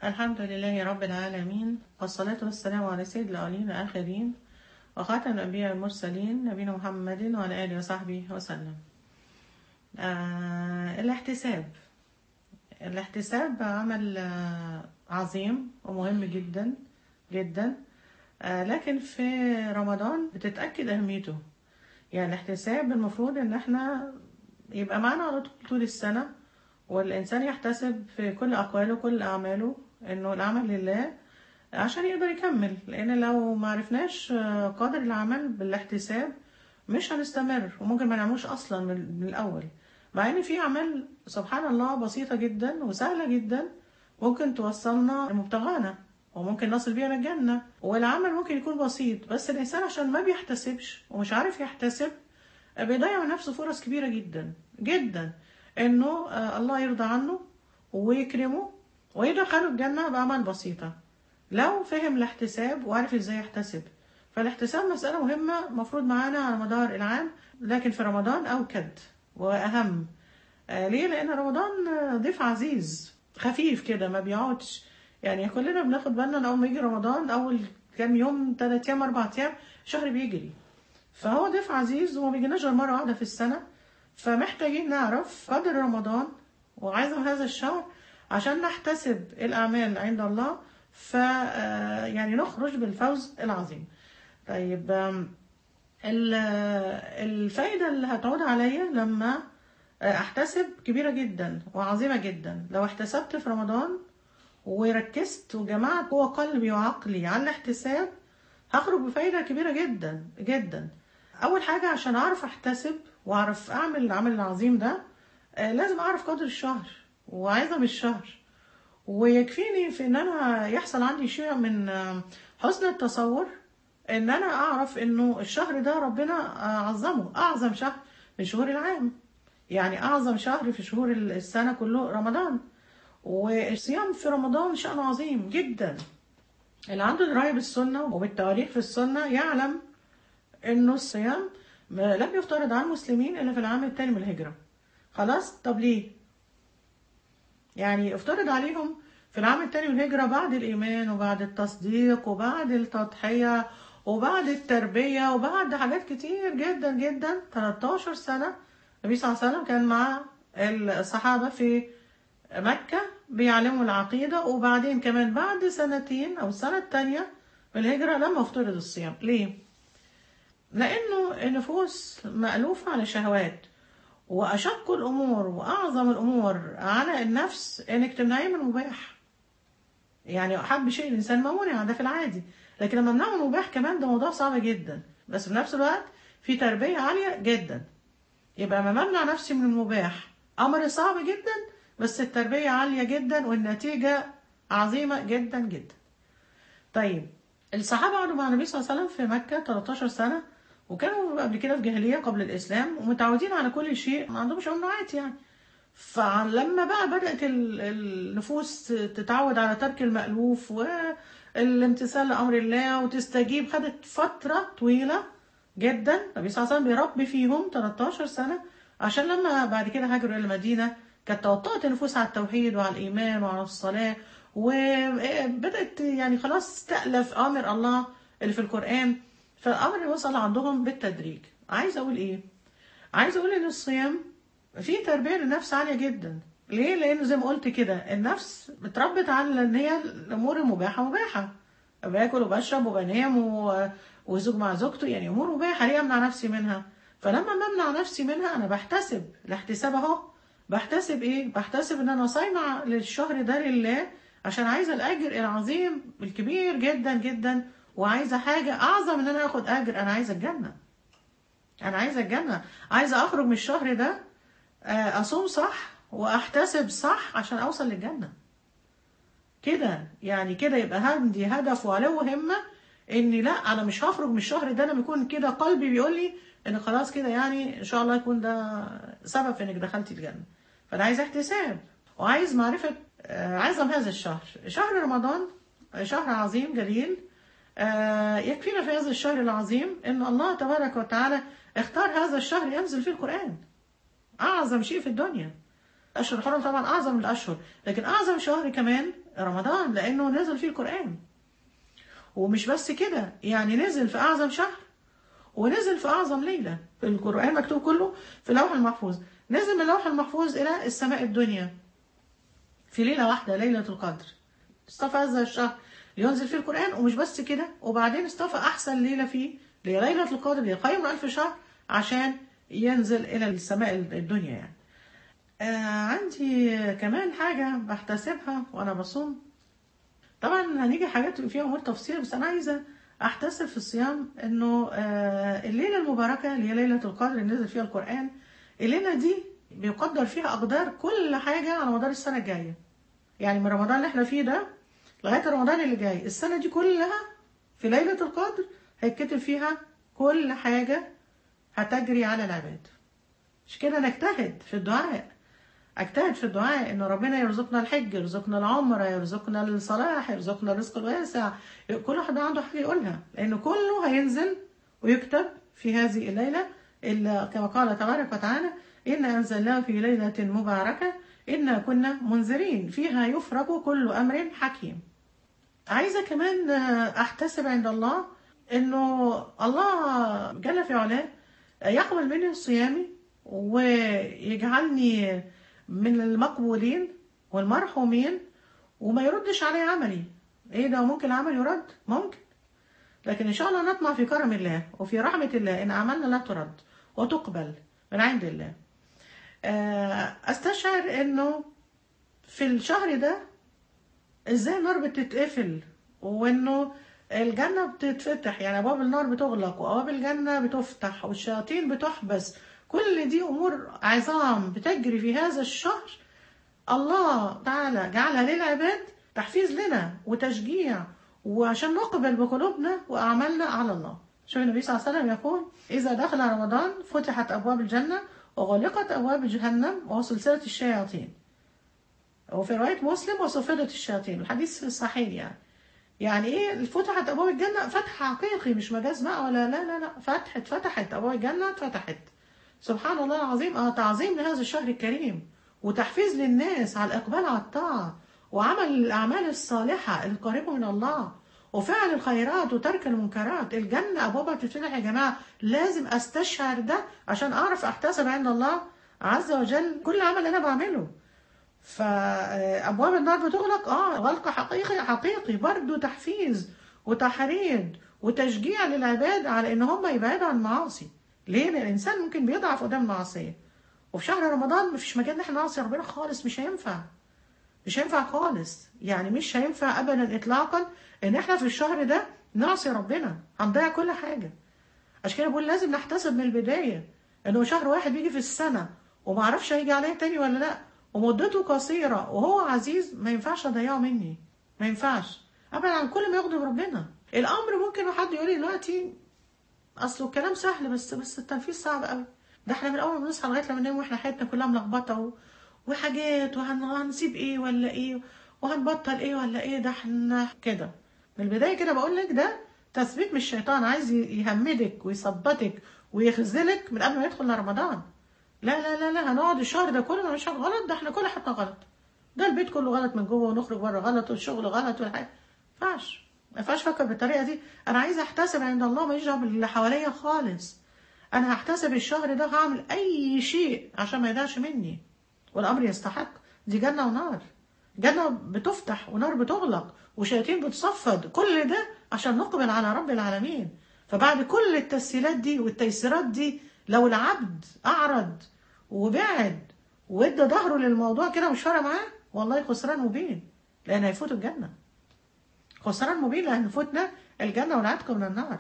الحمد لله رب العالمين والصلاة والسلام على سيد الأولين والآخرين وخاتم الأنبياء والمرسلين نبينا محمد وعلى آله وصحبه وسلم آه الاحتساب الاحتساب عمل آه عظيم ومهم جدا جدا آه لكن في رمضان بتتأكد أهميته يعني الاحتساب المفروض إن احنا يبقى معانا على طول طول السنة والإنسان يحتسب في كل أقواله وكل أعماله إنه العمل لله عشان يقدر يكمل لأن لو ما عرفناش قدر العمل بالاحتساب مش هنستمر وممكن ما نعملوش أصلا من من الأول مع إن في أعمال سبحان الله بسيطة جدا وسهلة جدا ممكن توصلنا لمبتغانا وممكن نصل بيها للجنة والعمل ممكن يكون بسيط بس الإنسان عشان ما بيحتسبش ومش عارف يحتسب بيضيع من نفسه فرص كبيرة جدا جدا إنه آه، الله يرضى عنه ويكرمه ويدخله الجنة بأعمال بسيطة لو فهم الاحتساب وعرف ازاي يحتسب فالاحتساب مسألة مهمة مفروض معانا على مدار العام لكن في رمضان أوكد وأهم آه ليه؟ لأن رمضان آه، ضيف عزيز خفيف كده ما بيقعدش يعني كلنا بناخد بالنا إن أول ما يجي رمضان أول كام يوم تلات أيام أربع أيام شهر بيجري فهو ضيف عزيز وما بيجيناش غير مرة واحدة في السنة فمحتاجين نعرف قدر رمضان وعظم هذا الشهر عشان نحتسب الأعمال عند الله ف آه، يعني نخرج بالفوز العظيم طيب آم، ال- آه، الفايدة اللي هتعود عليا لما آه، احتسب كبيرة جدا وعظيمة جدا لو احتسبت في رمضان وركزت وجمعت جوه قلبي وعقلي على الاحتساب هخرج بفايدة كبيرة جدا جدا أول حاجة عشان أعرف أحتسب وأعرف أعمل العمل العظيم ده آه، لازم أعرف قدر الشهر وعظم الشهر ويكفيني في ان انا يحصل عندي شيء من آه، حسن التصور ان انا اعرف انه الشهر ده ربنا آه، عظمه اعظم شهر من شهور العام يعني اعظم شهر في شهور السنه كله رمضان والصيام في رمضان شأنه عظيم جدا اللي عنده درايه بالسنه وبالتواريخ في السنه يعلم انه الصيام ما- لم يفترض على المسلمين الا في العام الثاني من الهجره خلاص طب ليه يعني افترض عليهم في العام الثاني من الهجرة بعد الإيمان وبعد التصديق وبعد التضحية وبعد التربية وبعد حاجات كتير جدا جدا 13 سنة النبي صلى الله عليه وسلم كان مع الصحابة في مكة بيعلموا العقيدة وبعدين كمان بعد سنتين أو السنة الثانية من الهجرة لما افترض الصيام ليه؟ لأنه النفوس مألوفة على شهوات وأشق الأمور وأعظم الأمور على النفس إنك تمنعيه من المباح يعني أحب شيء الإنسان ما منع ده في العادي لكن لما منعه من المباح كمان ده موضوع صعب جدا بس في نفس الوقت في تربية عالية جدا يبقى ما ممنع نفسي من المباح أمر صعب جدا بس التربية عالية جدا والنتيجة عظيمة جدا جدا طيب الصحابة قعدوا مع النبي صلى الله عليه وسلم في مكة 13 سنة وكانوا قبل كده في جاهلية قبل الإسلام ومتعودين على كل شيء ما عندهمش ممنوعات يعني فلما بقى بدأت ال- النفوس تتعود على ترك المألوف والامتثال لأمر الله وتستجيب خدت فترة طويلة جدا النبي صلى الله عليه وسلم بيربي فيهم 13 سنة عشان لما بعد كده هاجروا إلى المدينة كانت توطأت النفوس على التوحيد وعلى الإيمان وعلى الصلاة وبدأت يعني خلاص تستألف أمر الله اللي في القرآن فالأمر وصل عندهم بالتدريج عايز أقول إيه؟ عايز أقول إن الصيام فيه تربية للنفس عالية جدا ليه؟ لأنه زي ما قلت كده النفس اتربت على إن هي الأمور المباحة مباحة باكل وبشرب وبنام و... وزوج مع زوجته يعني أمور مباحة ليه أمنع نفسي منها؟ فلما بمنع نفسي منها أنا بحتسب الاحتساب أهو بحتسب إيه؟ بحتسب إن أنا صايمة للشهر ده لله عشان عايزة الأجر العظيم الكبير جدا جدا وعايزة حاجة أعظم إن أنا آخد أجر أنا عايزة الجنة أنا عايزة الجنة عايزة أخرج من الشهر ده آه، أصوم صح وأحتسب صح عشان أوصل للجنة كده يعني كده يبقى عندي هدف وعلو همة إني لا أنا مش هخرج من الشهر ده لما يكون كده قلبي بيقول لي إن خلاص كده يعني إن شاء الله يكون ده سبب في إنك دخلتي الجنة فأنا عايز احتساب وعايز معرفة آه، عظم هذا الشهر شهر رمضان شهر عظيم جليل آه، يكفينا في هذا الشهر العظيم ان الله تبارك وتعالى اختار هذا الشهر ينزل فيه القرآن اعظم شيء في الدنيا الاشهر الحرم طبعا اعظم الاشهر لكن اعظم شهر كمان رمضان لانه نزل فيه القران ومش بس كده يعني نزل في اعظم شهر ونزل في اعظم ليله في القران مكتوب كله في اللوح المحفوظ نزل من اللوح المحفوظ الى السماء الدنيا في ليله واحده ليله القدر اصطفى هذا الشهر لينزل فيه القران ومش بس كده وبعدين اصطفى احسن ليله فيه اللي هي ليله القدر اللي هي خير من الف شهر عشان ينزل الى السماء الدنيا يعني آه عندي كمان حاجه بحتسبها وانا بصوم طبعا هنيجي حاجات فيها امور تفصيل بس انا عايزه احتسب في الصيام انه آه الليله المباركه اللي هي ليله القدر اللي نزل فيها القران الليله دي بيقدر فيها اقدار كل حاجه على مدار السنه الجايه يعني من رمضان اللي احنا فيه ده لغايه رمضان اللي جاي السنه دي كلها في ليله القدر هيتكتب فيها كل حاجه هتجري على العباد مش كده نجتهد في الدعاء اجتهد في الدعاء ان ربنا يرزقنا الحج يرزقنا العمره يرزقنا الصلاح يرزقنا الرزق الواسع كل واحد عنده حاجه يقولها لان كله هينزل ويكتب في هذه الليله الا كما قال تبارك وتعالى انا انزلناه في ليله مباركه انا كنا منذرين فيها يفرق كل امر حكيم عايزه كمان احتسب عند الله انه الله جل في علاه يقبل مني صيامي ويجعلني من المقبولين والمرحومين وما يردش علي عملي ايه ده ممكن العمل يرد ممكن لكن ان شاء الله نطمع في كرم الله وفي رحمة الله ان اعمالنا لا ترد وتقبل من عند الله استشعر انه في الشهر ده ازاي النار بتتقفل وانه الجنة بتتفتح يعني ابواب النار بتغلق وابواب الجنة بتفتح والشياطين بتحبس كل دي امور عظام بتجري في هذا الشهر الله تعالى جعلها للعباد تحفيز لنا وتشجيع وعشان نقبل بقلوبنا واعمالنا على الله شوف النبي صلى الله عليه وسلم يقول اذا دخل رمضان فتحت ابواب الجنه وغلقت ابواب جهنم وسلسله الشياطين وفي روايه مسلم وصفدت الشياطين الحديث الصحيح يعني يعني ايه فتحت ابواب الجنه فتح حقيقي مش مجاز بقى ولا لا لا لا فتحت فتحت ابواب الجنه اتفتحت سبحان الله العظيم اه تعظيم لهذا الشهر الكريم وتحفيز للناس على الاقبال على الطاعه وعمل الاعمال الصالحه القريبه من الله وفعل الخيرات وترك المنكرات الجنه ابوابها بتتفتح يا جماعه لازم استشعر ده عشان اعرف احتسب عند الله عز وجل كل عمل انا بعمله فابواب النار بتغلق اه غلق حقيقي حقيقي برضه تحفيز وتحريض وتشجيع للعباد على ان هم يبعدوا عن المعاصي ليه؟ لان الانسان ممكن بيضعف قدام المعصيه وفي شهر رمضان مفيش مجال ان احنا نعصي ربنا خالص مش هينفع مش هينفع خالص يعني مش هينفع ابدا اطلاقا ان احنا في الشهر ده نعصي ربنا هنضيع كل حاجه عشان كده بقول لازم نحتسب من البدايه انه شهر واحد بيجي في السنه وما اعرفش هيجي عليا تاني ولا لا ومدته قصيره وهو عزيز ما ينفعش اضيعه مني ما ينفعش ابدا عن كل ما يغضب ربنا الامر ممكن حد يقول لي دلوقتي اصله الكلام سهل بس بس التنفيذ صعب قوي ده احنا من اول ما بنصحى لغايه لما ننام واحنا حياتنا كلها ملخبطه و... وحاجات وهنسيب ايه ولا ايه وهنبطل ايه ولا ايه ده احنا كده من البدايه كده بقول لك ده تثبيت من الشيطان عايز يهمدك ويثبتك ويخذلك من قبل ما يدخل رمضان لا لا لا لا هنقعد الشهر ده كله مش غلط ده احنا كل حاجه غلط ده البيت كله غلط من جوه ونخرج بره غلط والشغل غلط والحاجه ما ينفعش ما ينفعش افكر بالطريقه دي انا عايزه احتسب عند الله ماليش دعوه باللي حواليا خالص انا هحتسب الشهر ده هعمل اي شيء عشان ما يضيعش مني والامر يستحق دي جنه ونار جنه بتفتح ونار بتغلق وشياطين بتصفد كل ده عشان نقبل على رب العالمين فبعد كل التسهيلات دي والتيسيرات دي لو العبد اعرض وبعد وادى ظهره للموضوع كده مش فارق معاه والله خسران مبين لان هيفوت الجنه خسران مبين لان فوتنا الجنه والعتق من النار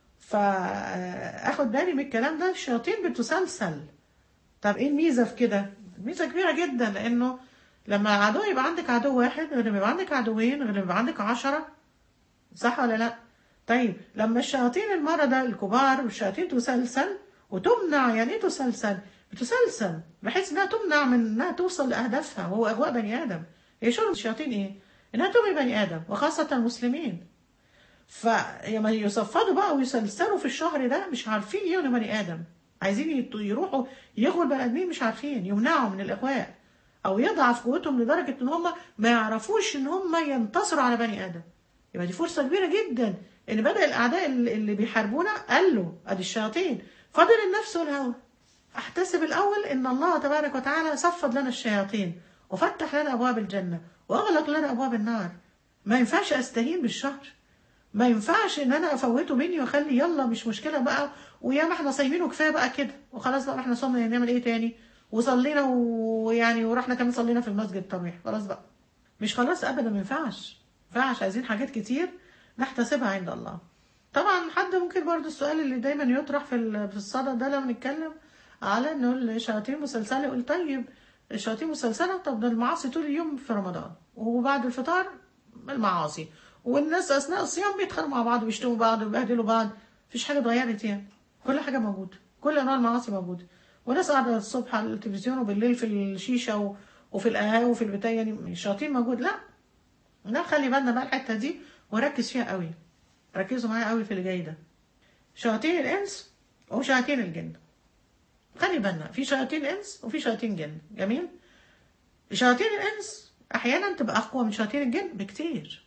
فاخد بالي من الكلام ده الشياطين بتسلسل طب ايه الميزه في كده ميزه كبيره جدا لانه لما عدو يبقى عندك عدو واحد غير لما يبقى عندك عدوين غير لما يبقى عندك عشرة صح ولا لا طيب لما الشياطين المرضى الكبار والشياطين تسلسل وتمنع يعني ايه تسلسل بتسلسل بحيث انها تمنع من انها توصل لاهدافها وهو اغواء بني ادم هي شغل الشياطين ايه انها تغوي بني ادم وخاصه المسلمين فلما يصفدوا بقى ويسلسلوا في الشهر ده مش عارفين يغنوا بني ادم عايزين يروحوا يغوا البني ادمين مش عارفين يمنعوا من الاغواء او يضعف قوتهم لدرجه ان هم ما يعرفوش ان هم ينتصروا على بني ادم يبقى دي فرصه كبيره جدا ان بدا الاعداء اللي اللي بيحاربونا قالوا ادي الشياطين فضل النفس والهوى احتسب الاول ان الله تبارك وتعالى صفد لنا الشياطين وفتح لنا ابواب الجنه واغلق لنا ابواب النار ما ينفعش استهين بالشهر ما ينفعش ان انا افوته مني واخلي يلا مش مشكله بقى ويا ما احنا صايمين وكفايه بقى كده وخلاص بقى احنا صمنا نعمل ايه تاني وصلينا ويعني ورحنا كمان صلينا في المسجد طبيعي خلاص بقى مش خلاص ابدا ما ينفعش ما ينفعش عايزين حاجات كتير نحتسبها عند الله طبعا حد ممكن برضو السؤال اللي دايما يطرح في ال- في الصدى ده لما نتكلم على انه الشياطين مسلسله يقول طيب الشياطين مسلسله طب ده المعاصي طول اليوم في رمضان وبعد الفطار المعاصي والناس اثناء الصيام بيتخانقوا مع بعض ويشتموا بعض ويبهدلوا بعض مفيش حاجه اتغيرت يعني كل حاجه موجوده كل انواع المعاصي موجوده وناس قاعده الصبح على التلفزيون وبالليل في الشيشه و... وفي القهاوي وفي البتاع يعني الشياطين موجود لا لا خلي بالنا بقى الحته دي وركز فيها قوي ركزوا معايا قوي في اللي جاي ده شياطين الانس وشياطين الجن خلي بالنا في شياطين انس وفي شياطين جن جميل شياطين الانس احيانا تبقى اقوى من شياطين الجن بكتير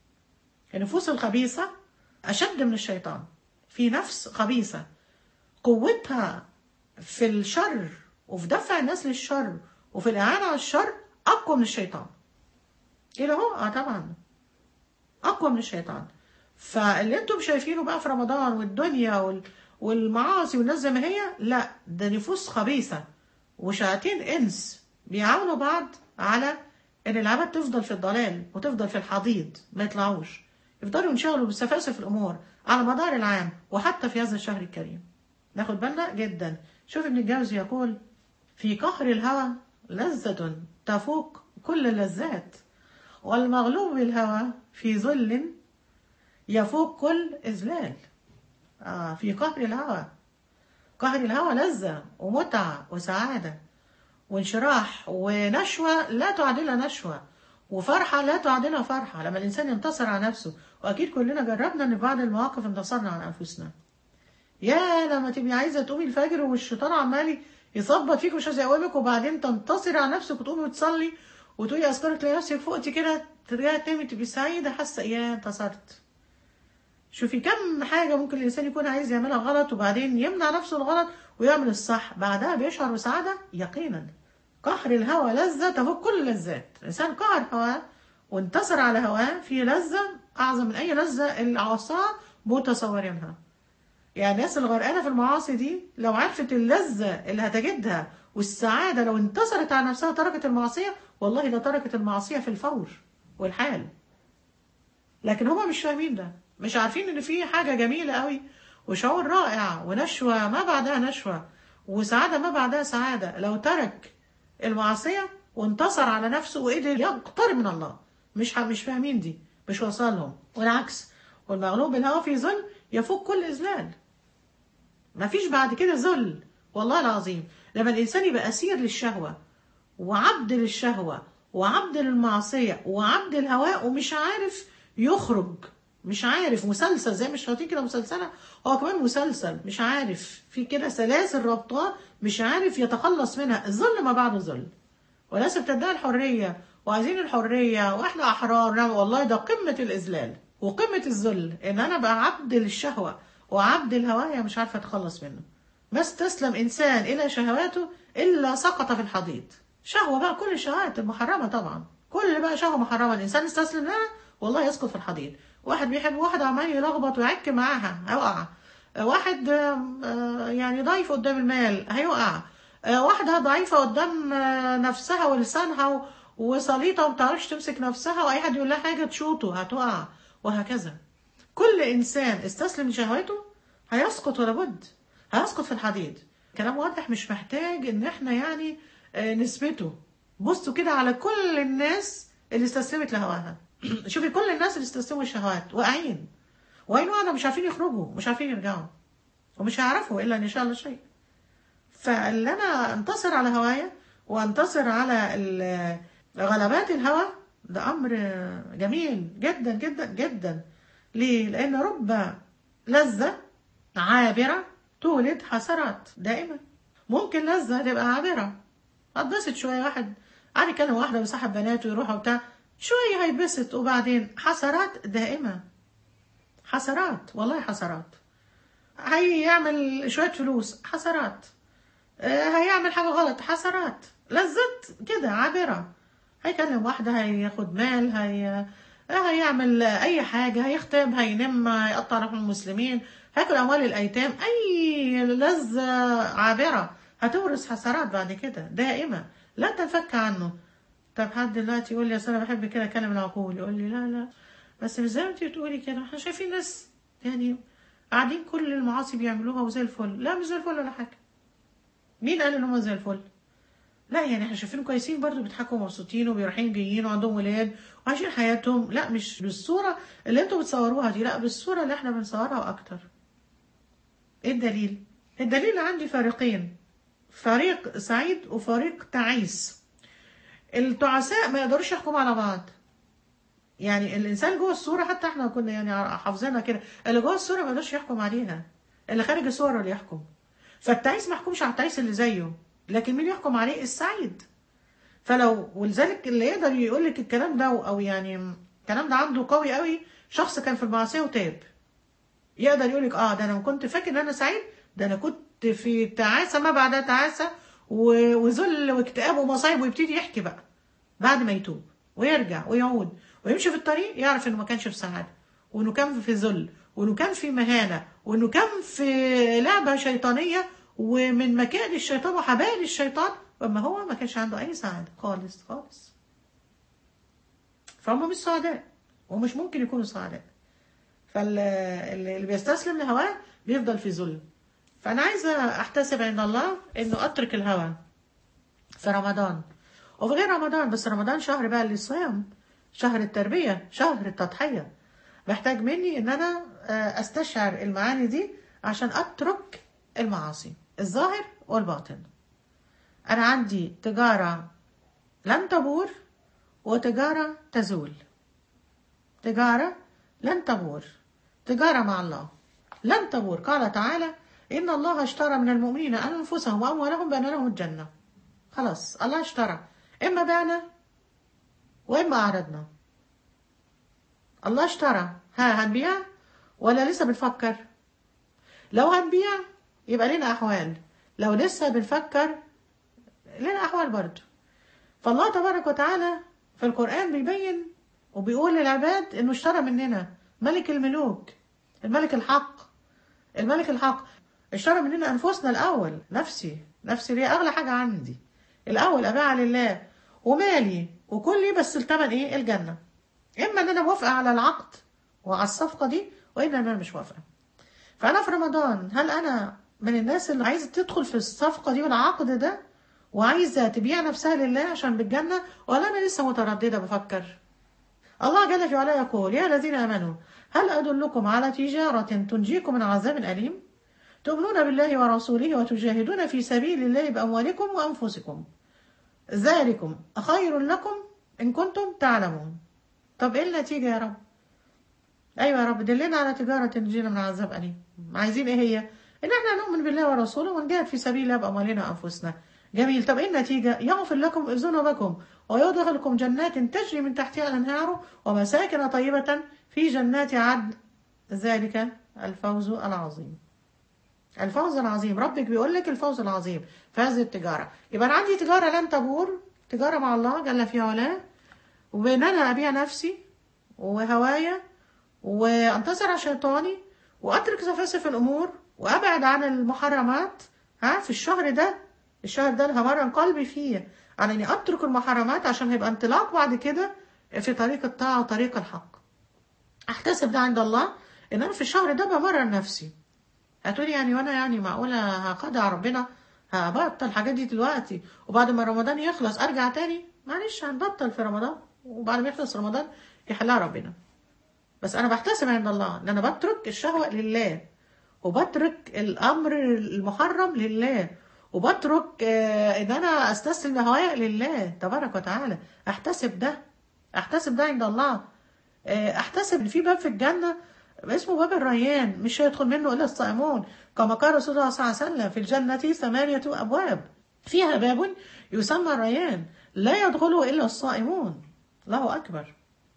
النفوس الخبيثه اشد من الشيطان في نفس خبيثه قوتها في الشر وفي دفع الناس للشر وفي الاعانه على الشر اقوى من الشيطان كده هو اه طبعا اقوى من الشيطان فاللي انتم شايفينه بقى في رمضان والدنيا وال... والمعاصي والناس زي ما هي لا ده نفوس خبيثه وشياطين انس بيعاونوا بعض على ان العباد تفضل في الضلال وتفضل في الحضيض ما يطلعوش يفضلوا ينشغلوا بالسفاسف الامور على مدار العام وحتى في هذا الشهر الكريم ناخد بالنا جدا شوف ابن الجوزي يقول في قهر الهوى لذة تفوق كل اللذات والمغلوب بالهوى في ذل يفوق كل إذلال آه في قهر الهوى قهر الهوى لذة ومتعة وسعادة وانشراح ونشوة لا تعادلها نشوة وفرحة لا تعادلها فرحة لما الإنسان ينتصر على نفسه وأكيد كلنا جربنا إن في بعض المواقف انتصرنا على أنفسنا يا لما تبقي عايزة تقومي الفجر والشيطان عمال يصبط فيك ومش عايز يقومك وبعدين تنتصري على نفسك وتقومي وتصلي وتقولي أذكارك تلاقي نفسك فوقتي كده ترجعي تنامي تبقي سعيدة حاسة يا انتصرت شوفي كم حاجة ممكن الإنسان يكون عايز يعملها غلط وبعدين يمنع نفسه الغلط ويعمل الصح بعدها بيشعر بسعادة يقينا قهر الهوى لذة تفوق كل اللذات الإنسان قهر هواه وانتصر على هواه في لذة أعظم من أي لذة العصاة متصورينها يعني الناس اللي غرقانة في المعاصي دي لو عرفت اللذة اللي هتجدها والسعادة لو انتصرت على نفسها تركت المعصية والله لتركت المعصية في الفور والحال لكن هما مش فاهمين ده مش عارفين ان في حاجة جميلة قوي وشعور رائع ونشوة ما بعدها نشوة وسعادة ما بعدها سعادة لو ترك المعصية وانتصر على نفسه وقدر يقترب من الله مش مش فاهمين دي مش وصلهم والعكس والمغلوب بالهوى في ذل يفوق كل إذلال مفيش بعد كده ذل والله العظيم لما الإنسان يبقى أسير للشهوة وعبد للشهوة وعبد للمعصية وعبد الهواء ومش عارف يخرج مش عارف مسلسل زي ما الشياطين كده مسلسلة هو كمان مسلسل مش عارف في كده سلاسل رابطاه مش عارف يتخلص منها الذل ما بعد ذل وناس بتدعي الحرية وعايزين الحرية واحنا أحرار نعم والله ده قمة الإذلال وقمة الذل إن أنا بقى عبد للشهوة وعبد الهواية مش عارفة أتخلص منه ما استسلم إنسان إلى شهواته إلا سقط في الحضيض شهوة بقى كل الشهوات المحرمة طبعا كل بقى شهوة محرمة الإنسان استسلم لها والله يسقط في الحضيض واحد بيحب واحدة عمال يلخبط ويعك معاها هيقع واحد يعني ضعيف قدام المال هيقع واحدة ضعيفة قدام نفسها ولسانها وسليطة وما بتعرفش تمسك نفسها وأي حد يقول لها حاجة تشوطه هتقع وهكذا كل إنسان استسلم لشهوته هيسقط ولا بد هيسقط في الحديد كلام واضح مش محتاج إن إحنا يعني نثبته بصوا كده على كل الناس اللي استسلمت لهواها شوفي كل الناس اللي استسلموا الشهوات واقعين وأين وانا مش عارفين يخرجوا مش عارفين يرجعوا ومش هيعرفوا إلا إن شاء الله شيء فاللي أنا أنتصر على هوايا وأنتصر على غلبات الهوى ده أمر جميل جدا جدا جدا ليه؟ لأن رب لذة عابرة تولد حسرات دائما ممكن لذة تبقى عابرة اتبسط شوية واحد قعد يكلم واحده ويصاحب بناته ويروحوا وبتاع شويه هيتبسط وبعدين حسرات دائمه حسرات والله حسرات هيعمل شويه فلوس حسرات آه، هيعمل حاجه غلط حسرات لذات كده عابره هيكلم واحده هياخد مال هي آه، هيعمل اي حاجه هيختم هينم هيقطع لحم المسلمين هياكل اموال الايتام اي لذه عابره هتورث حسرات بعد كده دائمه لا تنفك عنه طب حد دلوقتي يقول لي اصل انا بحب كده اكلم العقول يقول لي لا لا بس مش زي ما انت بتقولي كده احنا شايفين ناس يعني قاعدين كل المعاصي بيعملوها وزي الفل لا مش زي الفل ولا حاجه مين قال ان هم زي الفل لا يعني احنا شايفينهم كويسين برضو بيضحكوا ومبسوطين وبيروحين جايين وعندهم ولاد وعايشين حياتهم لا مش بالصوره اللي انتوا بتصوروها دي لا بالصوره اللي احنا بنصورها واكتر ايه الدليل الدليل عندي فريقين فريق سعيد وفريق تعيس التعساء ما يقدروش يحكموا على بعض يعني الانسان جوه الصوره حتى احنا كنا يعني حافظينها كده اللي جوه الصوره ما يقدرش يحكم عليها اللي خارج الصوره اللي يحكم فالتعيس ما يحكمش على التعيس اللي زيه لكن مين يحكم عليه السعيد فلو ولذلك اللي يقدر يقول لك الكلام ده او يعني الكلام ده عنده قوي قوي شخص كان في المعصيه وتاب يقدر يقول لك اه ده انا كنت فاكر ان انا سعيد ده انا كنت في تعاسه ما بعدها تعاسه و- وذل واكتئاب ومصايب ويبتدي يحكي بقى بعد ما يتوب ويرجع ويعود ويمشي في الطريق يعرف انه ما كانش في سعاده وانه كان في ذل وانه كان في مهانه وانه كان في لعبه شيطانيه ومن مكائد الشيطان وحبائل الشيطان اما هو ما كانش عنده اي سعاده خالص خالص فهم مش سعداء ومش ممكن يكونوا سعداء فاللي بيستسلم لهواه بيفضل في ذل فانا عايزه احتسب عند الله انه اترك الهوى في رمضان وفي غير رمضان بس رمضان شهر بقى للصيام شهر التربيه شهر التضحيه محتاج مني ان انا آه، استشعر المعاني دي عشان اترك المعاصي الظاهر والباطن انا عندي تجاره لن تبور وتجاره تزول تجاره لن تبور تجاره مع الله لن تبور قال تعالى ان الله اشترى من المؤمنين انفسهم واموالهم بان لهم الجنه خلاص الله اشترى اما بعنا واما اعرضنا الله اشترى ها هنبيع ولا لسه بنفكر لو هنبيع يبقى لنا احوال لو لسه بنفكر لنا احوال برضه فالله تبارك وتعالى في القران بيبين وبيقول للعباد انه اشترى مننا ملك الملوك الملك الحق الملك الحق اشترى مننا انفسنا الاول نفسي نفسي دي اغلى حاجه عندي الاول ابيعها لله ومالي وكلي بس الثمن ايه الجنه اما ان انا موافقه على العقد وعلى الصفقه دي واما ان انا مش موافقه فانا في رمضان هل انا من الناس اللي عايزه تدخل في الصفقه دي والعقد ده وعايزه تبيع نفسها لله عشان بالجنه ولا انا لسه متردده بفكر الله جل في علاه يقول يا الذين امنوا هل ادلكم على تجاره تنجيكم من عذاب اليم تؤمنون بالله ورسوله وتجاهدون في سبيل الله باموالكم وانفسكم ذلكم خير لكم ان كنتم تعلمون طب ايه النتيجه يا رب ايوه يا رب دلنا على تجاره تنجينا من عذاب اليم عايزين ايه هي ان احنا نؤمن بالله ورسوله ونجاهد في سبيل الله باموالنا وانفسنا جميل طب ايه النتيجه يغفر لكم ذنوبكم ويدخلكم جنات تجري من تحتها الانهار ومساكن طيبه في جنات عدن ذلك الفوز العظيم الفوز العظيم ربك بيقول لك الفوز العظيم في هذه التجاره يبقى انا عندي تجاره لن تبور تجاره مع الله جل في علاه وبين انا ابيع نفسي وهوايا وانتصر على شيطاني واترك سفاسف الامور وابعد عن المحرمات ها في الشهر ده الشهر ده اللي همرن قلبي فيه على اني اترك المحرمات عشان هيبقى انطلاق بعد كده في طريق الطاعه وطريق الحق احتسب ده عند الله ان انا في الشهر ده بمرن نفسي هتقولي يعني وانا يعني معقوله هخدع ربنا هبطل الحاجات دي دلوقتي وبعد ما رمضان يخلص ارجع تاني معلش هنبطل في رمضان وبعد ما يخلص رمضان يحلها ربنا بس انا بحتسب عند الله ان انا بترك الشهوه لله وبترك الامر المحرم لله وبترك آه، ان انا استسلم لهوايا لله تبارك وتعالى احتسب ده احتسب ده عند الله آه، احتسب ان في باب في الجنه اسمه باب الريان مش هيدخل منه الا الصائمون كما قال رسول الله صلى الله عليه وسلم في الجنه ثمانيه ابواب فيها باب يسمى الريان لا يدخله إلا الصائمون الله أكبر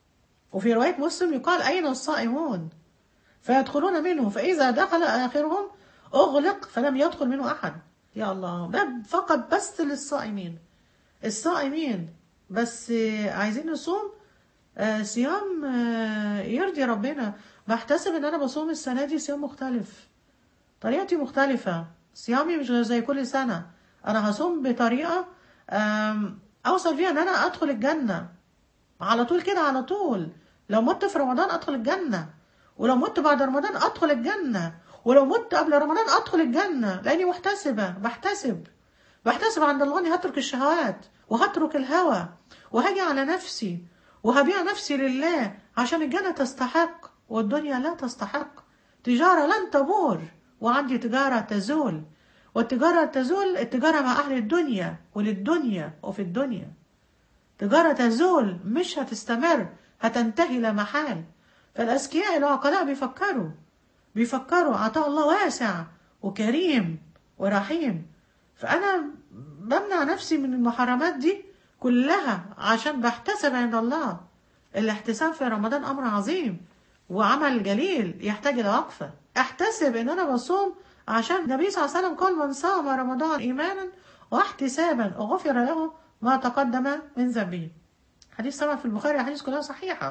وفي رواية مسلم يقال أين الصائمون فيدخلون منه فإذا دخل آخرهم أغلق فلم يدخل منه أحد يا الله باب فقط بس للصائمين الصائمين بس آه، عايزين نصوم آه، صيام آه، يرضي ربنا بحتسب ان انا بصوم السنه دي صيام مختلف طريقتي مختلفه صيامي مش غير زي كل سنه انا هصوم بطريقه آم، اوصل فيها ان انا ادخل الجنه على طول كده على طول لو مت في رمضان ادخل الجنه ولو مت بعد رمضان ادخل الجنه ولو مت قبل رمضان ادخل الجنه لاني محتسبه بحتسب بحتسب عند الله اني هترك الشهوات وهترك الهوى وهاجي على نفسي وهبيع نفسي لله عشان الجنة تستحق والدنيا لا تستحق تجارة لن تبور وعندي تجارة تزول والتجارة تزول التجارة مع أهل الدنيا وللدنيا وفي الدنيا تجارة تزول مش هتستمر هتنتهي لا محال فالأذكياء العقلاء بيفكروا بيفكروا عطاء الله واسع وكريم ورحيم فأنا بمنع نفسي من المحرمات دي كلها عشان بحتسب عند الله الاحتساب في رمضان أمر عظيم وعمل جليل يحتاج إلى وقفة احتسب إن أنا بصوم عشان النبي صلى الله عليه وسلم قال من صام رمضان إيمانا واحتسابا غفر له ما تقدم من ذنبه حديث طبعا في البخاري حديث كلها صحيحة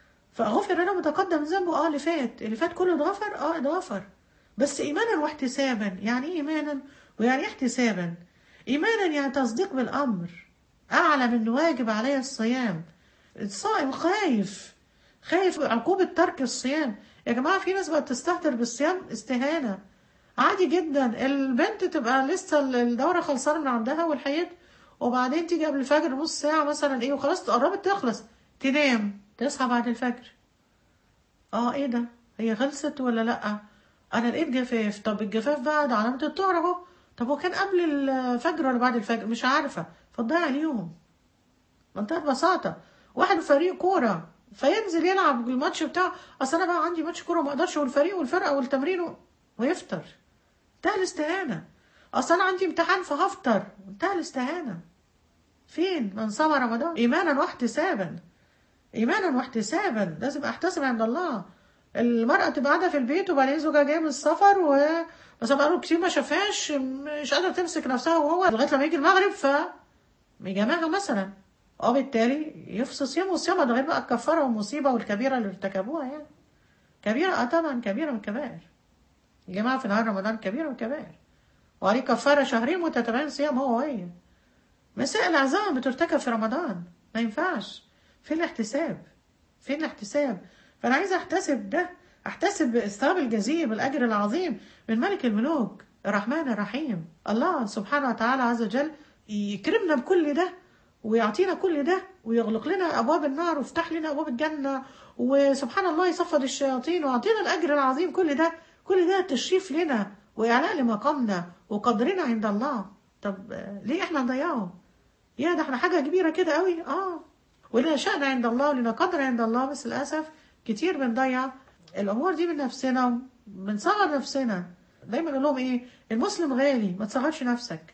فغفر له ما تقدم من ذنبه اه اللي فات اللي فات كله اتغفر اه اتغفر بس ايمانا واحتسابا يعني ايه ايمانا ويعني إيه احتسابا ايمانا يعني تصديق بالامر اعلم انه واجب علي الصيام الصائم خايف خايف عقوبة ترك الصيام يا جماعة في ناس بقت تستهتر بالصيام استهانة عادي جدا البنت تبقى لسه الدورة خلصانة من عندها والحياة وبعدين تيجي قبل الفجر نص ساعة مثلا ايه وخلاص قربت تخلص تنام تصحى بعد الفجر اه ايه ده هي خلصت ولا لا انا لقيت جفاف طب الجفاف بقى ده علامة الطهر اهو طب هو كان قبل الفجر ولا بعد الفجر مش عارفة فتضيع اليوم منتهى ببساطة واحد فريق كورة فينزل يلعب الماتش بتاعه اصل انا بقى عندي ماتش كورة ما اقدرش والفريق والفرقة والتمرين و... ويفطر انتهى الاستهانة اصل انا عندي امتحان فهفطر انتهى الاستهانة فين من صام رمضان ايمانا واحتسابا ايمانا واحتسابا لازم احتسب عند الله المرأة تبقى قاعدة في البيت وبعدين زوجها جاي من السفر و بس بقاله كتير ما شافهاش مش قادرة تمسك نفسها وهو لغاية لما يجي المغرب ف يجامعها مثلا اه بالتالي يفصل صيام وصيام ده غير بقى الكفارة والمصيبة والكبيرة اللي ارتكبوها يعني كبيرة اه طبعا كبيرة من الكبائر يا جماعة في نهار رمضان كبيرة من الكبائر وعليه كفارة شهرين متتابعين صيام هو وهي مسائل عظام بترتكب في رمضان ما ينفعش فين الاحتساب فين الاحتساب فانا عايزه احتسب ده احتسب الثواب الجزيل والاجر العظيم من ملك الملوك الرحمن الرحيم الله سبحانه وتعالى عز وجل يكرمنا بكل ده ويعطينا كل ده ويغلق لنا ابواب النار ويفتح لنا ابواب الجنه وسبحان الله يصفد الشياطين ويعطينا الاجر العظيم كل ده كل ده تشريف لنا واعلاء لمقامنا وقدرنا عند الله طب آه، ليه احنا نضيعه يا ده احنا حاجه كبيره كده قوي اه ولنا شأن عند الله ولنا قدر عند الله بس للأسف كتير بنضيع الأمور دي من نفسنا بنصغر نفسنا دايما نقول لهم إيه المسلم غالي ما تصغرش نفسك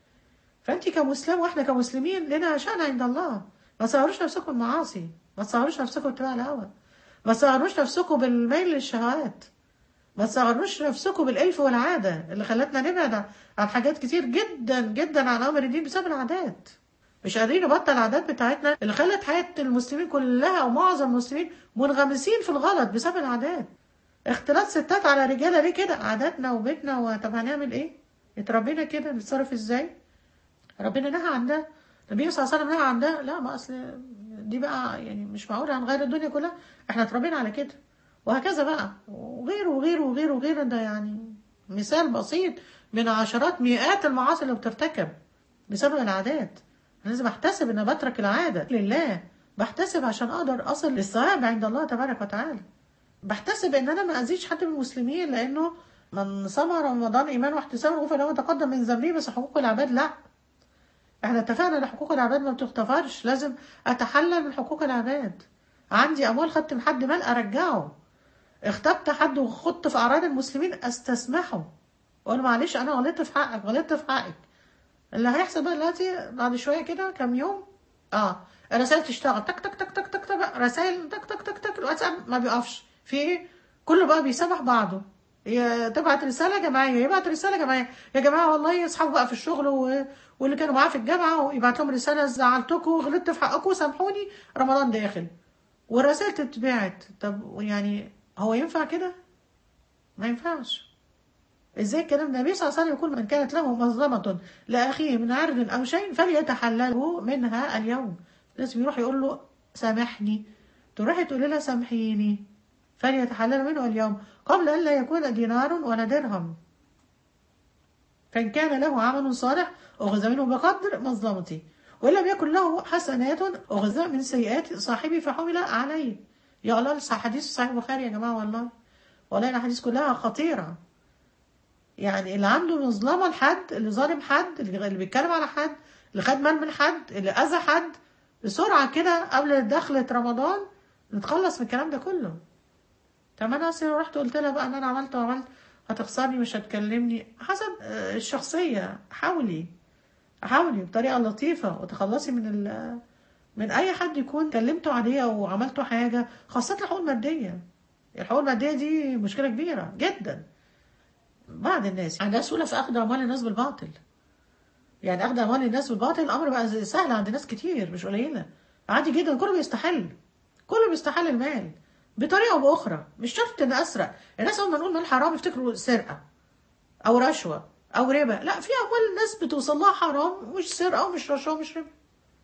فأنت كمسلم وإحنا كمسلمين لنا شأن عند الله ما تصغروش نفسكم بالمعاصي ما تصغروش نفسكم باتباع الهوى ما تصغروش نفسكم بالميل للشهوات ما تصغروش نفسكم بالألف والعادة اللي خلتنا نبعد عن حاجات كتير جدا جدا عن أمر الدين بسبب العادات مش قادرين نبطل العادات بتاعتنا اللي خلت حياة المسلمين كلها أو معظم المسلمين منغمسين في الغلط بسبب العادات اختلاط ستات على رجالة ليه كده عاداتنا وبيتنا وطب هنعمل ايه اتربينا كده نتصرف ازاي ربنا نهى عن ده النبي صلى الله عليه وسلم نهى عن ده لا ما اصل دي بقى يعني مش معقول هنغير الدنيا كلها احنا اتربينا على كده وهكذا بقى وغيره وغيره وغيره وغيره ده يعني مثال بسيط من عشرات مئات المعاصي اللي بترتكب بسبب العادات لازم احتسب ان بترك العاده لله بحتسب عشان اقدر اصل للثواب عند الله تبارك وتعالى بحتسب ان انا ما اذيش حد من المسلمين لانه من صام رمضان ايمان واحتساب غفر له ما تقدم من ذنبه بس حقوق العباد لا احنا اتفقنا ان حقوق العباد ما بتغتفرش لازم اتحلل من حقوق العباد عندي اموال خدت من حد مال ارجعه اغتبت حد وخدت في اعراض المسلمين استسمحه واقول معلش انا غلطت في حقك غلطت في حقك اللي هيحصل بقى دلوقتي بعد شويه كده كام يوم اه الرسائل تشتغل تك تك تك تك تك تك رسائل تك تك تك تك الواتساب ما بيقفش في ايه كله بقى بيسامح بعضه هي تبعت رسالة جماعية يبعت رسالة جماعية يا جماعة والله اصحابه بقى في الشغل و... واللي كانوا معاه في الجامعة ويبعت لهم رسالة زعلتكم غلطت في حقكم سامحوني رمضان داخل والرسائل تتبعت طب يعني هو ينفع كده؟ ما ينفعش ازاي الكلام ده النبي صلى الله عليه وسلم يقول من كانت له مظلمة لأخيه من عرض أو شيء فليتحلله منها اليوم لازم يروح يقول له سامحني تروحي تقولي لها سامحيني فليتحلل منه اليوم قبل أن لا يكون دينار ولا درهم فإن كان له عمل صالح أخذ منه بقدر مظلمته وإن لم يكن له حسنات أخذ من سيئات صاحبه فحمل عليه يا الله حديث صحيح البخاري يا جماعة والله والله الأحاديث كلها خطيرة يعني اللي عنده مظلمة لحد اللي ظالم حد اللي بيتكلم على حد اللي خد مال من حد اللي أذى حد بسرعة كده قبل دخلة رمضان نتخلص من الكلام ده كله طب انا اصلا رحت قلت لها بقى ان انا عملت وعملت هتخسرني مش هتكلمني حسب الشخصية حاولي حاولي بطريقة لطيفة وتخلصي من ال من اي حد يكون كلمته عليه او عملته حاجة خاصة الحقوق المادية الحقوق المادية دي مشكلة كبيرة جدا بعض الناس عندها سهولة في اخذ اموال الناس بالباطل يعني اخذ اموال الناس بالباطل الامر بقى سهل عند ناس كتير مش قليلة عادي جدا كله بيستحل كله بيستحل المال بطريقه او باخرى مش شرط ان اسرق الناس اول ما نقول مال حرام يفتكروا سرقه او رشوه او ربا لا في اموال الناس بتوصل لها حرام مش سرقه ومش رشوه ومش ربا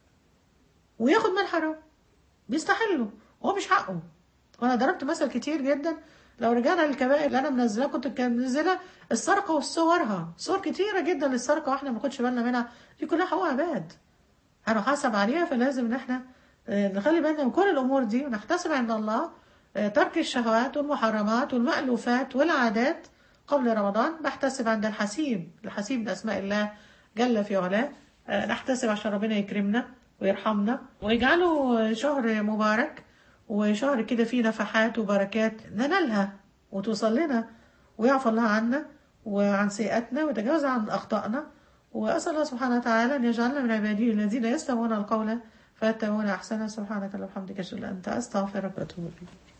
وياخد مال حرام بيستحله هو مش حقه وانا ضربت مثل كتير جدا لو رجعنا للكبائر اللي انا منزلها كنت منزله السرقه وصورها صور كتيره جدا للسرقه واحنا ما ناخدش بالنا منها دي كلها حقوق عباد هنحاسب عليها فلازم ان احنا نخلي بالنا من كل الامور دي ونحتسب عند الله ترك الشهوات والمحرمات والمألوفات والعادات قبل رمضان بحتسب عند الحسيب الحسيب من أسماء الله جل في علاه نحتسب عشان ربنا يكرمنا ويرحمنا ويجعله شهر مبارك وشهر كده فيه نفحات وبركات ننالها وتوصل لنا ويعفو الله عنا وعن سيئاتنا ويتجاوز عن أخطائنا وأسأل الله سبحانه وتعالى أن يجعلنا من عباده الذين يستمعون القول فيتبعون أحسنه سبحانك اللهم وبحمدك أشهد أن لا إله إلا أنت أستغفرك وأتوب إليك